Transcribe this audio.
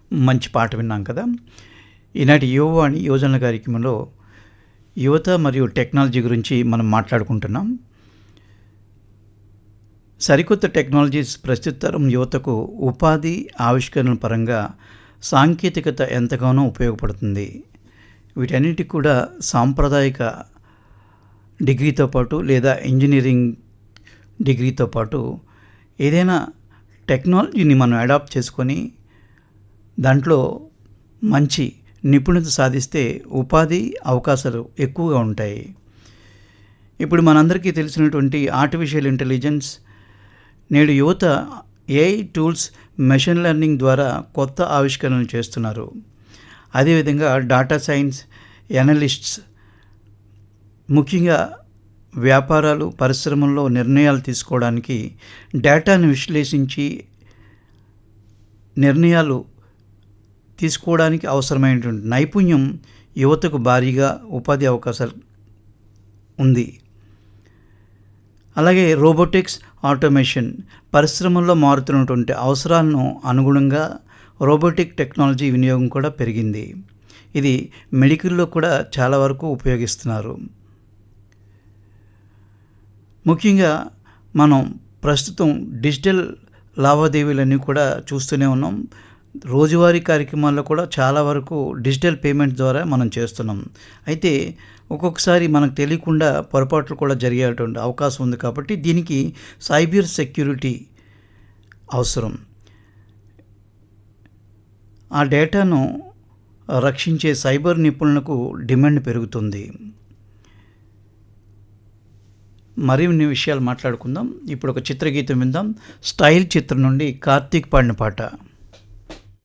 మంచి పాట విన్నాం కదా ఈనాటి యువవాణి యోజనల కార్యక్రమంలో యువత మరియు టెక్నాలజీ గురించి మనం మాట్లాడుకుంటున్నాం సరికొత్త టెక్నాలజీస్ ప్రస్తుత తరం యువతకు ఉపాధి ఆవిష్కరణ పరంగా సాంకేతికత ఎంతగానో ఉపయోగపడుతుంది వీటన్నిటికి కూడా సాంప్రదాయిక డిగ్రీతో పాటు లేదా ఇంజనీరింగ్ డిగ్రీతో పాటు ఏదైనా టెక్నాలజీని మనం అడాప్ట్ చేసుకొని దాంట్లో మంచి నిపుణత సాధిస్తే ఉపాధి అవకాశాలు ఎక్కువగా ఉంటాయి ఇప్పుడు మనందరికీ తెలిసినటువంటి ఆర్టిఫిషియల్ ఇంటెలిజెన్స్ నేడు యువత ఏఐ టూల్స్ మెషిన్ లెర్నింగ్ ద్వారా కొత్త ఆవిష్కరణలు చేస్తున్నారు అదేవిధంగా డాటా సైన్స్ ఎనలిస్ట్స్ ముఖ్యంగా వ్యాపారాలు పరిశ్రమల్లో నిర్ణయాలు తీసుకోవడానికి డేటాను విశ్లేషించి నిర్ణయాలు తీసుకోవడానికి అవసరమైనటువంటి నైపుణ్యం యువతకు భారీగా ఉపాధి అవకాశాలు ఉంది అలాగే రోబోటిక్స్ ఆటోమేషన్ పరిశ్రమల్లో మారుతున్నటువంటి అవసరాలను అనుగుణంగా రోబోటిక్ టెక్నాలజీ వినియోగం కూడా పెరిగింది ఇది మెడికల్లో కూడా చాలా వరకు ఉపయోగిస్తున్నారు ముఖ్యంగా మనం ప్రస్తుతం డిజిటల్ లావాదేవీలన్నీ కూడా చూస్తూనే ఉన్నాం రోజువారీ కార్యక్రమాల్లో కూడా చాలా వరకు డిజిటల్ పేమెంట్ ద్వారా మనం చేస్తున్నాం అయితే ఒక్కొక్కసారి మనకు తెలియకుండా పొరపాట్లు కూడా జరిగేటువంటి అవకాశం ఉంది కాబట్టి దీనికి సైబర్ సెక్యూరిటీ అవసరం ఆ డేటాను రక్షించే సైబర్ నిపుణులకు డిమాండ్ పెరుగుతుంది మరిన్ని విషయాలు మాట్లాడుకుందాం ఇప్పుడు ఒక చిత్రగీతం విందాం స్టైల్ చిత్రం నుండి కార్తీక్ పాడిన పాట